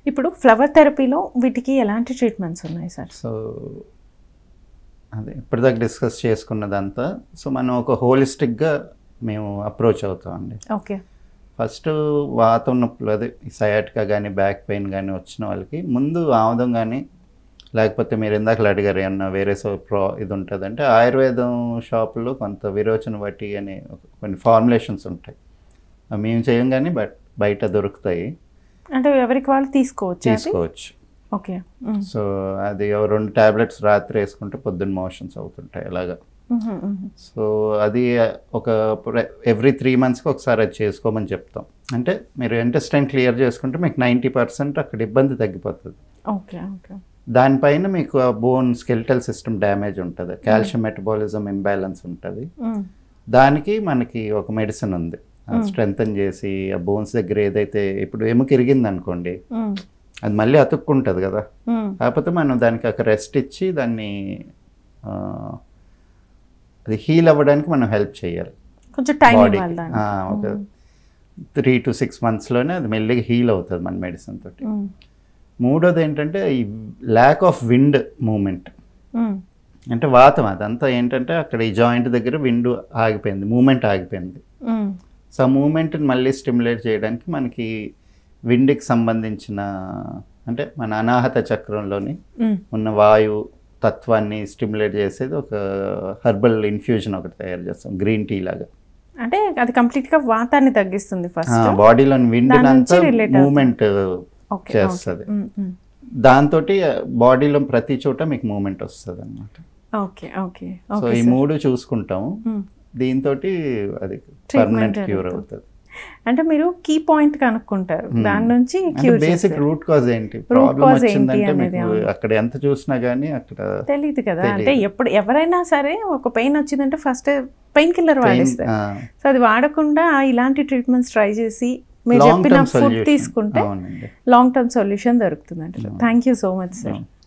ఇప్పుడు ఫ్లవర్ థెరపీలో వీటికి ఎలాంటి ట్రీట్మెంట్స్ ఉన్నాయి సార్ సో అదే ఇప్పటిదాకా డిస్కస్ చేసుకున్నదంతా సో మనం ఒక హోలిస్టిక్గా మేము అప్రోచ్ అవుతామండి ఓకే ఫస్ట్ వాతం నొప్పులు అదే సయాటికా కానీ బ్యాక్ పెయిన్ కానీ వచ్చిన వాళ్ళకి ముందు ఆముదం కానీ లేకపోతే మీరు ఇందాక అడిగారు ఏమన్నా వేరే సో ప్రో ఇది ఉంటుంది అంటే ఆయుర్వేదం షాపుల్లో కొంత విరోచన బట్టి అని ఒక- కొన్ని ఫార్ములేషన్స్ ఉంటాయి అవి మేము చేయం కానీ బట్ బయట దొరుకుతాయి అంటే ఎవరికి వాళ్ళు తీసుకోవచ్చు తీసుకోవచ్చు ఓకే సో అది ఓ రెండు టాబ్లెట్స్ రాత్రి వేసుకుంటే పొద్దున్న మోషన్స్ అవుతుంటాయి అలాగా సో అది ఒక ఎవ్రీ త్రీ మంత్స్కి ఒకసారి అది చేసుకోమని చెప్తాం అంటే మీరు ఇంటెస్టైన్ క్లియర్ చేసుకుంటే మీకు నైంటీ పర్సెంట్ అక్కడ ఇబ్బంది తగ్గిపోతుంది ఓకే ఓకే దానిపైన మీకు ఆ బోన్ స్కెల్టల్ సిస్టమ్ డ్యామేజ్ ఉంటుంది కాల్షియం మెటబాలిజం ఇంబ్యాలెన్స్ ఉంటుంది దానికి మనకి ఒక మెడిసిన్ ఉంది స్ట్రెంగ్తన్ చేసి ఆ బోన్స్ దగ్గర ఏదైతే ఇప్పుడు ఎముక ఇరిగింది అనుకోండి అది మళ్ళీ అతుక్కుంటుంది కదా కాకపోతే మనం దానికి ఒక రెస్ట్ ఇచ్చి దాన్ని ఆ, అది హీల్ అవ్వడానికి మనం హెల్ప్ చేయాలి కొంచెం టైం బాడీకి ఇవ్వాలి దానికి. ఒక త్రీ టు సిక్స్ మంత్స్లోనే అది మెల్లిగా హీల్ అవుతుంది మన మెడిసిన్ తోటి మ్మ్. మూడోది ఏంటంటే ఈ ల్యాక్ ఆఫ్ విండ్ మూమెంట్ మ్మ్. అంటే వాతం అదంతా ఏంటంటే అక్కడ ఈ జాయింట్ దగ్గర విండ్ ఆగిపోయింది మూమెంట్ ఆగిపోయింది మ్మ్. సో ఆ మూమెంట్ని మళ్ళీ స్టిమ్యులేట్ చేయడానికి మనకి విండ్కి సంబంధించిన అంటే మన అనాహత చక్రంలోని మ్మ్. ఉన్న వాయు తత్వాన్ని స్టిమ్యులేట్ చేసేది ఒక హర్బల్ ఇన్ఫ్యూజన్ ఒకటి తయారు చేస్తాం గ్రీన్ టీ లాగా అంటే అది కంప్లీట్ గా వాతాన్ని తగ్గిస్తుంది ఫస్ట్ బాడీలోని విండ్ దాని నుంచి అంతా relate అవుతుంది. మూమెంట్ ఓకే చేస్తుంది దాంతో బాడీలో ప్రతి చోట మీకు మూమెంట్ వస్తుంది అనమాట ఓకే ఓకే సో ఓకే ఈ మూడు చూసుకుంటాము దీంతో అది పర్మనెంట్ క్యూర్ అవుతుంది అంటే మీరు కీ పాయింట్ కనుక్కుంటారు దాని నుంచి అంటే క్యూర్ బేసిక్ రూట్ కాజ్ ఏంటి ప్రాబ్లం cause ఏంటి వచ్చిందంటే అనేది, మీకు అవును. అక్కడ ఎంత చూసినా కానీ అక్కడ తెలియదు కదా తెలీదు. అంటే ఎప్పుడు ఎవరైనా సరే ఒక పెయిన్ వచ్చిందంటే ఫస్ట్ పెయిన్ కిల్లర్ వాడేస్తారు సో అది వాడకుండా ఇలాంటి ట్రీట్మెంట్స్ ట్రై చేసి మీరు లాంగ్ చెప్పిన టర్మ్ ఫుడ్ సొల్యూషన్ తీసుకుంటే అవునండి లాంగ్ టర్మ్ సొల్యూషన్ దొరుకుతుంది అంటే thank you so much sir అవును.